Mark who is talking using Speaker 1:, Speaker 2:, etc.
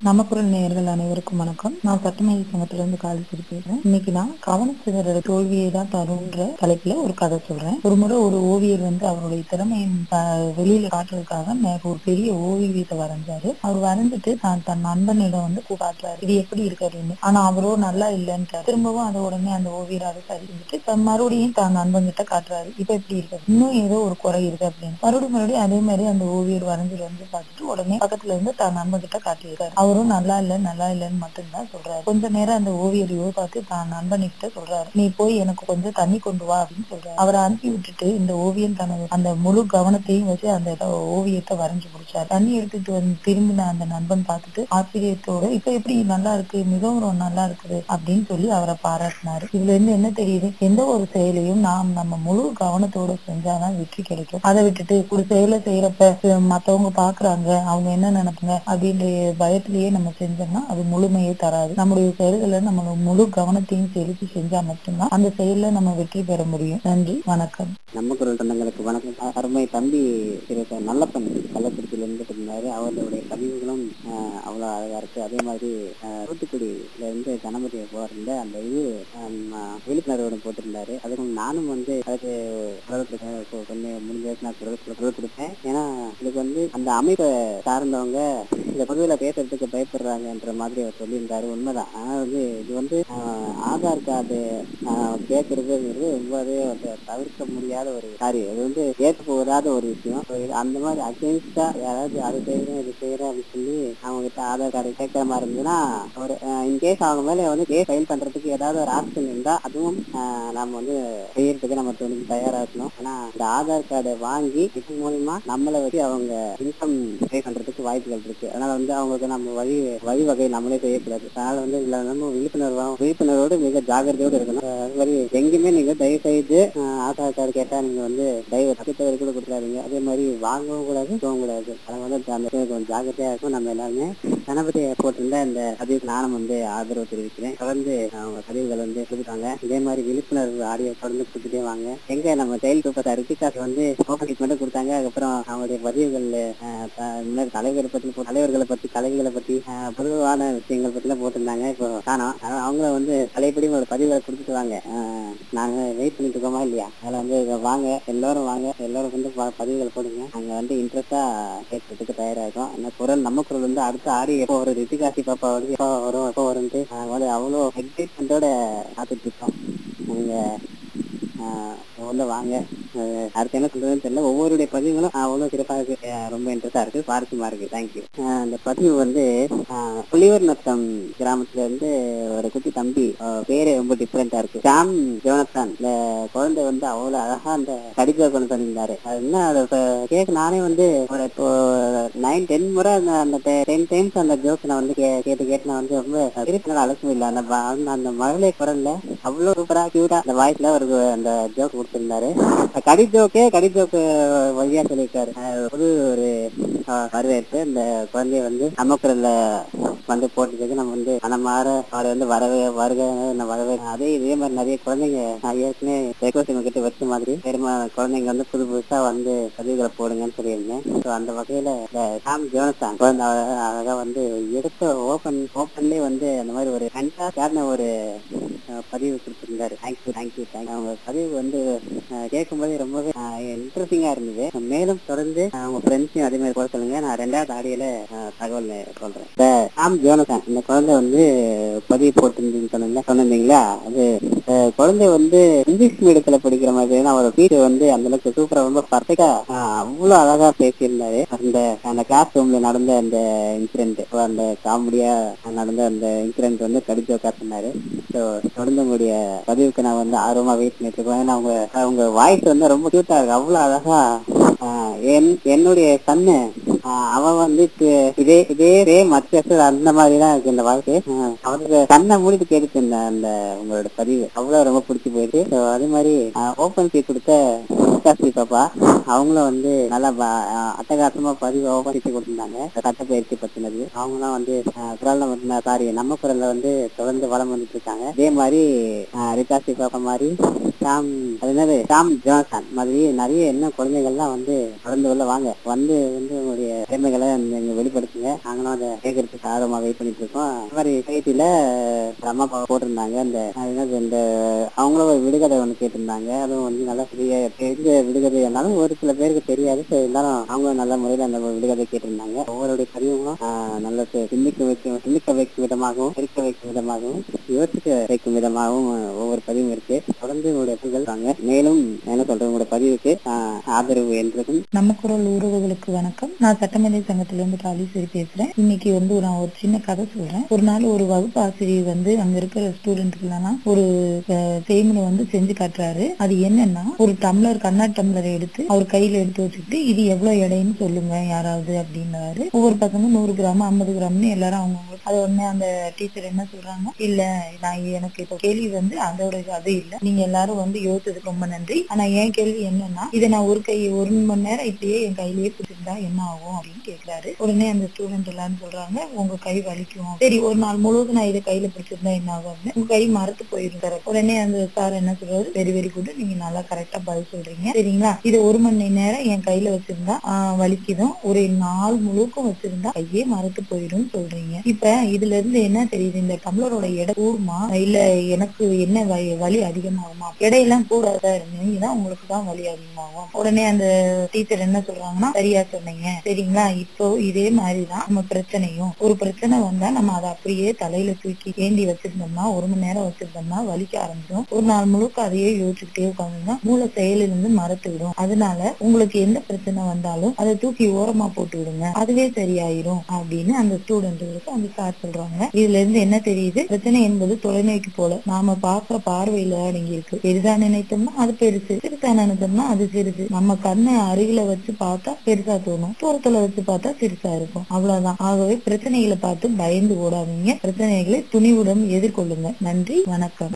Speaker 1: நமக்குரல் நேயர்கள் அனைவருக்கும் வணக்கம் நான் சட்டமேதை சங்கத்திலிருந்து காலேஜ் பேசுறேன் இன்னைக்கு நான் கவனச்சிதறல் தோல்வியை தான் தருன்ற தலைப்புல ஒரு கதை சொல்றேன் ஒரு முறை ஒரு ஓவியர் வந்து அவருடைய திறமையை ப- வெளியில காட்டுறதுக்காக மே- ஒரு பெரிய ஓவியத்தை வரைஞ்சாரு அவர் வரைஞ்சிட்டு தான் தன் நண்பனிடம் வந்து காட்டுறாரு இது எப்படி இருக்கு அப்படின்னு ஆனா அவரோ நல்லா இல்லைன்றாரு திரும்பவும் அதை உடனே அந்த ஓவியர் அதை சரி செஞ்சுட்டு தன் மறுபடியும் தான் நண்பன் கிட்ட காட்டுறாரு இப்ப எப்படி இருக்கு இன்னும் ஏதோ ஒரு குறை இருக்கு அப்படின்னு மறுபடியும் மறுபடியும் அதே மாதிரி அந்த ஓவியர் வரைஞ்சிட்டு வந்து பார்த்துட்டு உடனே பக்கத்துல இருந்து தான் நண்பன் கிட்ட காட்டியிருக்காரு அவரும் நல்லா இல்ல நல்லா இல்லைன்னு மட்டும்தான் சொல்றாரு கொஞ்ச நேரம் அந்த ஓவியர் யோசி பார்த்து தான் நண்பன்கிட்ட சொல்றாரு நீ போய் எனக்கு கொஞ்சம் தண்ணி கொண்டு வா அப்படின்னு சொல்றாரு அவரை அனுப்பி விட்டுட்டு இந்த ஓவியன் தனது அந்த முழு கவனத்தையும் வச்சு அந்த ஓவியத்தை வரைஞ்சு முடிச்சாரு தண்ணி எடுத்துட்டு வந்து திரும்பின அந்த நண்பன் பார்த்துட்டு ஆச்சரியத்தோட இப்ப எப்படி நல்லா இருக்கு மிகவும் ரொம்ப நல்லா இருக்குது அப்படின்னு சொல்லி அவரை பாராட்டினாரு இதுல இருந்து என்ன தெரியுது எந்த ஒரு செயலையும் நாம் நம்ம முழு கவனத்தோட செஞ்சாதான் வெற்றி கிடைக்கும் அதை விட்டுட்டு ஒரு செயலை செய்யறப்ப அஹ் மத்தவங்க பாக்குறாங்க அவங்க என்ன நினைப்பாங்க அப்படின்ற பயத்திலேயே நம்ம செஞ்சோம்னா அது முழுமையே தராது நம்முடைய செயல்களை நம்ம முழு கவனத்தையும் செலுத்தி செஞ்சா மட்டும்தான் அந்த செயல்ல நம்ம வெற்றி பெற முடியும் நன்றி வணக்கம்
Speaker 2: நம்ம குரல் சொந்தங்களுக்கு வணக்கம் அ- அருமை தம்பி திரு க- நல்லப்பன் கள்ளக்குறிச்சியில இருந்துட்டு இருந்தாரு அவருடைய பதிவுகளும் ஆஹ், அவ்வளவு அழகா இருக்கு அதே மாதிரி ஆஹ், தூத்துக்குடியில இருந்து கணபதி போயிருந்த அந்த இது ஆம், ஆஹ், விழிப்புணர்வோட போட்டிருந்தாரு அதுக்கும் நானும் வந்து அதுக்கு குரல் கொடுக்க கொ- கொஞ்சம் முடிஞ்ச வரைக்கும் நான் குரல் கொடு- குரல் கொடுப்பேன் ஏன்னா இதுக்கு வந்து அந்த அமைப்பை சார்ந்தவங்க இந்த பொதுவில் பேசுறதுக்கு பயப்படுறாங்கன்ற மாதிரி அவர் சொல்லியிருந்தாரு உண்மைதான் ஆனா வந்து இது வந்து ஆஹ், ஆதார் கார்டு கேட்கறதுங்கிறது ரொம்பவே வந்து தவிர்க்க முடியாத ஒரு காரியம் இது வந்து ஏற்றுப்போகாத ஒரு விஷயம் So, இது அந்த மாதிரி அகேன்ஸ்டா யாராவது அது செய்யறேன் இது செய்யறேன் அப்படின்னு சொல்லி அவங்க கிட்ட ஆதார் கார்டு கேட்கற மாதிரி இருந்ததுன்னா ஒரு இன்கேஸ் அவங்க மேல வந்து கேஸ் ஃபைல் பண்றதுக்கு ஏதாவது ஒரு ஆப்ஷன் இருந்தா அதுவும் ஆஹ், நாம வந்து செய்யறதுக்கு நம்ம துணிஞ்சு தயாரா இருக்கணும் ஆனா இந்த ஆதார் கார்டை வாங்கி இது மூலியமா நம்மளை வச்சு அவங்க இன்கம் பே பண்றதுக்கு வாய்ப்புகள் இருக்கு அதனால வந்து அவங்களுக்கு நம்ம வழி வழிவகை நம்மளே செய்யக்கூடாது அதனால வந்து இதுல நம்ம விழிப்புணர்வா விழிப்புணர்வோடு மிக ஜாகிரதையோடு இருக்கணும் அஹ் அது மாதிரி எங்கேயுமே நீங்க தயவு செய்து அஹ், ஆதார் கார்டு கேட்டா நீங்க வந்து தயவு தப்பித்தவரை கூட கொடுத்துறாதீங்க அதே மாதிரி வாங்கவும் கூடாது போகவும் கூடாது அதை வந்து அந்த விஷயம் கொஞ்சம் ஜாகிரதையா இருக்கும் நம்ம எல்லாருமே கணபதி போட்டிருந்த இந்த பதிவுக்கு நானும் வந்து ஆதரவு தெரிவிக்கிறேன் தொடர்ந்து அவங்க பதிவுகள் வந்து கொடுத்தாங்க இதே மாதிரி விழிப்புணர்வு ஆடியோ தொடர்ந்து கொடுத்துட்டே வாங்க எங்க நம்ம செயல் சூப்பர் ரித்திகாஸ் வந்து ஓப்பனிங் மட்டும் கொடுத்தாங்க அதுக்கப்புறம் அவங்களுடைய பதிவுகள் அஹ், த- முன்னாடி தலைவரை பத்தி போ- தலைவர்களை பத்தி கலைகளை பத்தி அஹ், பொதுவான விஷயங்கள் பத்தி எல்லாம் போட்டிருந்தாங்க இப்போ காணோம் அதனால அவங்கள வந்து தலைப்படி ஒரு பதிவுகளை கொடுத்துட்டு வாங்க அஹ், நாங்க வெயிட் பண்ணிட்டு இருக்கோமா இல்லையா அதில் வந்து இங்க வாங்க எல்லாரும் வாங்க எல்லாரும் வந்து ப- பதிவுகள் போடுங்க நாங்க வந்து இன்ட்ரெஸ்டா கேட்கறதுக்கு தயாரா இருக்கோம் அந்த குரல் நம்ம குரல் வந்து அடுத்த ஆடி எப்போ வரும் ரித்திகாசி பாப்பா வந்து எப்போ வரும் எப்போ வரும்ட்டு நாங்க வந்து அவ்வளோ எக்ஸைட்மெண்ட்டோட காத்துட்டு இருக்கோம் நீங்க ஆஹ் உள்ள வாங்க ஆஹ் அடுத்து என்ன சொல்றதுன்னு தெரியல ஒவ்வொருடைய பதிவுகளும் அவ்வளவு சிறப்பா இருக்கு ஆஹ் ரொம்ப இன்ட்ரெஸ்டா இருக்கு சுவாரஸ்யமா இருக்கு தேங்க்யூ அந்த பதிவு வந்து ஆஹ் புலியூர் நத்தம் கிராமத்துல இருந்து ஒரு குட்டி தம்பி ஆஹ் பேரே ரொம்ப டிஃப்ரெண்டா இருக்கு சாம் ஜோனத்தான் இந்த குழந்தை வந்து அவ்வளவு அழகா அந்த கடிதம் கொண்டு வந்திருந்தாரு அது என்ன அதை கேட்க நானே வந்து ஒரு இப்போ நைன் டென் முறை அந்த அந்த டென் டைம்ஸ் அந்த ஜோக் நான் வந்து கே- கேட்டு கேட்டு நான் வந்து ரொம்ப திருப்பி அலசும் இல்லை அந்த ப- அந்த- அந்த மழலை குரல்ல அவ்வளவு சூப்பரா கியூட்டா அந்த வாய்ஸ்ல ஒரு அந்த ஜோக் கொடுத்திருந்தாரு கடி ஜோக்கே கடி ஜோக்கு வழியா சொல்லியிருக்காரு அஹ் புது ஒரு அஹ், வரவேற்பு இந்த குழந்தைய வந்து நமக்குறல வந்து போட்டதுக்கு நம்ம வந்து மனமாற அவரை வந்து வரவே வருக நான் வரவே அதே இதே மாதிரி நிறைய குழந்தைங்க நான் ஏற்கனவே ரெக்வஸ்ட் கிட்ட வச்ச மாதிரி பெருமா குழந்தைங்க வந்து புது புதுசா வந்து பதிவுகளை போடுங்கன்னு சொல்லியிருந்தேன் ஸோ அந்த வகையில இந்த சாம் ஜோனசான் குழந்தை அழகா- அழகா வந்து எடுத்த ஓப்பன் ஓப்பன்லேயே வந்து அந்த மாதிரி ஒரு ஃபேன்டாஸ்டான ஒரு அஹ், பதிவு கொடுத்திருந்தாரு தேங்க்யூ தேங்க்யூ தேங்க்யூ அவங்க பதிவு வந்து அஹ், கேட்கும்போதே ரொம்பவே இன்ட்ரெஸ்டிங்கா இருந்தது மேலும் தொடர்ந்து அஹ், உங்க ஃப்ரெண்ட்ஸையும் அதே மாதிரி போட சொல்லுங்க நான் ரெண்டாவது ஆடியோல அஹ், தகவல் சொல்றேன் இந்த சாம் ஜோனசான் இந்த குழந்தை வந்து பதிவு போட்டு சொன்னீங்க சொன்னீங்களா அது அஹ், குழந்தை வந்து இங்கிலீஷ் மீடியத்துல படிக்கிற மாதிரி தான் அவர் வீடு வந்து அந்த அளவுக்கு சூப்பரா ரொம்ப பர்ஃபெக்டா அவ்வளவு அழகா பேசியிருந்தாரு அந்த அந்த கிளாஸ் ரூம்ல நடந்த அந்த இன்சிடென்ட் அந்த காமெடியா நடந்த அந்த இன்சிடென்ட் வந்து கடிச்சு சொன்னாரு ஸோ தொடர்ந்து உங்களுடைய பதிவுக்கு நான் வந்து ஆர்வமா வெயிட் பண்ணிட்டு இருக்கேன் ஏன்னா அவங்க அவங்க வாய்ஸ் வந்து ரொம்ப கியூட்டா இருக்கு அவ்வளவு அழகா ஆஹ், என்- என்னுடைய கண்ணு ஆஹ், அவன் வந்து இப்ப இதே இதே சேம் அச்சஸ் அந்த மாதிரி தான் இருக்கு இந்த வாழ்க்கை ஆஹ், அவருக்கு கண்ணை மூடிட்டு கேட்டுட்டு இருந்தேன் அந்த உங்களோட பதிவு அவ்வளவு ரொம்ப பிடிச்சி போயிட்டு ஸோ அதே மாதிரி ஓப்பன் சீட் கொடுத்த விகாசி பாப்பா அவங்களும் வந்து நல்லா ப- ஆஹ், அட்டகாசமா பதிவு ஓப்பன் சீட் கொடுத்திருந்தாங்க சட்டப்பயிற்சி பத்தினது அவங்களாம் வந்து ஆஹ், குரல்ல வந்து சாரி நம்ம குரல்ல வந்து தொடர்ந்து வளம் வந்துட்டு இருக்காங்க இதே மாதிரி ரிகாசி பாப்பா மாதிரி ஷாம் அது என்னது ஷாம் ஜோன்சன் மாதிரி நிறைய இன்னும் குழந்தைகள்லாம் வந்து வளர்ந்து உள்ள வாங்க வந்து வந்து உங்களுடைய திறமைகளை நீங்க வெளிப்படுத்துங்க நாங்களும் அதை கேட்கறதுக்கு ஆர்வமா வெயிட் பண்ணிட்டு இருக்கோம் இந்த மாதிரி பேட்டியில அம்மா அப்பா போட்டிருந்தாங்க அந்த அது என்னது இந்த அவங்களும் ஒரு விடுகதை ஒன்று கேட்டிருந்தாங்க அதுவும் வந்து நல்லா பெரிய தெரிஞ்ச விடுகதை இருந்தாலும் ஒரு சில பேருக்கு தெரியாது So, இருந்தாலும் அவங்க நல்ல முறையில் அந்த விடுகதை கேட்டிருந்தாங்க ஒவ்வொருடைய பதிவுகளும் ஆஹ், நல்ல சி- சிந்திக்க வைக்கும் சிந்திக்க வைக்கும் விதமாகவும் சிரிக்க வைக்கும் விதமாகவும் யோசிக்க வைக்கும் விதமாகவும் ஒவ்வொரு பதிவும் இருக்கு தொடர்ந்து உங்களுடைய பதிவுகள் வாங்க மேலும் என்ன சொல்றது உங்களுடைய பதிவுக்கு ஆஹ், ஆதரவு என்றதும்
Speaker 1: நம்ம குரல் உறவுகளுக்கு வணக்கம் நான் சட்டமேதை சங்கத்துல இருந்து காளீஸ்வரி பேசுறேன் இன்னைக்கு வந்து நான் ஒரு சின்ன கதை சொல்றேன் ஒரு நாள் ஒரு வகுப்பு ஆசிரியர் வந்து அங்க இருக்கிற ஸ்டூடெண்ட்டுக்கெல்லாம் ஒரு அஹ், செய்முறை வந்து செஞ்சு காட்டுறாரு அது என்னன்னா ஒரு டம்ளர் கண்ணாடி டம்ளரை எடுத்து அவர் கையில எடுத்து வச்சுக்கிட்டு இது எவ்வளவு எடைன்னு சொல்லுங்க யாராவது அப்படின்னாரு ஒவ்வொரு பசங்களும் நூறு கிராம் ஐம்பது கிராம்னு எல்லாரும் அவங்க அது உடனே அந்த டீச்சர் என்ன சொல்றாங்க இல்ல நான் எனக்கு இப்போ கேள்வி வந்து அதோட அது இல்ல நீங்க எல்லாரும் வந்து யோசிச்சதுக்கு ரொம்ப நன்றி ஆனா என் கேள்வி என்னன்னா இதை நான் ஒரு கை ஒரு மணி நேரம் இப்படியே என் கையிலேயே பிடிச்சிருந்தா என்ன ஆகும் அப்படின்னு கேக்குறாரு உடனே அந்த ஸ்டூடெண்ட் எல்லாரும் சொல்றாங்க உங்க கை வலிக்கும் சரி ஒரு நாள் முழுவதும் நான் இதை கையில பிடிச்சிருந்தா என்ன ஆகும் அப்படின்னு உங்க கை மரத்து போயிடும் சார் உடனே அந்த சார் என்ன சொல்றாரு வெரி வெரி குட் நீங்க நல்லா கரெக்டா பதில் சொல்றீங்க சரிங்களா இது ஒரு மணி நேரம் என் கையில வச்சிருந்தா ஆஹ், வலிக்குதும் ஒரு நாள் முழுக்கும் வச்சிருந்தா கையே மரத்து போயிடும் சொல்றீங்க இப்ப இதுல இருந்து என்ன தெரியுது இந்த டம்ளரோட எடை கூடுமா இல்ல எனக்கு என்ன வலி- வலி அதிகமாகுமா எடையெல்லாம் கூடாதா இருந்தீங்கன்னா உங்களுக்கு தான் வலி அதிகமாகும் உடனே அந்த டீச்சர் என்ன சொல்றாங்கன்னா சரியா சொன்னீங்க சரிங்களா இப்போ இதே மாதிரிதான் நம்ம பிரச்சனையும் ஒரு பிரச்சனை வந்தா நம்ம அதை அப்படியே தலையில தூக்கி ஏந்தி வச்சிருந்தோம்னா ஒரு மணி நேரம் வச்சிருந்தோம்னா வலிக்க ஆரம்பிச்சிடும் ஒரு நாள் முழுக்க அதையே யோசிச்சுக்கிட்டே உட்காந்துருந்தா மூளை செயலிலிருந்து மறத்து விடும் அதனால உங்களுக்கு எந்த பிரச்சனை வந்தாலும் அதை தூக்கி ஓரமா போட்டு விடுங்க அதுவே சரியாயிரும் அப்படின்னு அந்த ஸ்டூடெண்ட்டுகளுக்கு அந்த சார் சொல்றாங்க இதுல இருந்து என்ன தெரியுது பிரச்சனை என்பது தொலைநோக்கி போல நாம பாக்குற பார்வையில அடங்கி இருக்கு பெரிதா நினைத்தோம்னா அது பெருசு பெருசா நினைத்தோம்னா அது சிறுசு நம்ம கண்ணை அருகில வச்சு பார்த்தா பெருசா தோணும் தூரத்துல வச்சு பார்த்தா சிறுசா இருக்கும் அவ்வளவுதான் ஆகவே பிரச்சனைகளை பார்த்து பயந்து ஓடாதீங்க பிரச்சனைகளை துணிவுடன் எதிர்கொள்ளுங்க நன்றி வணக்கம்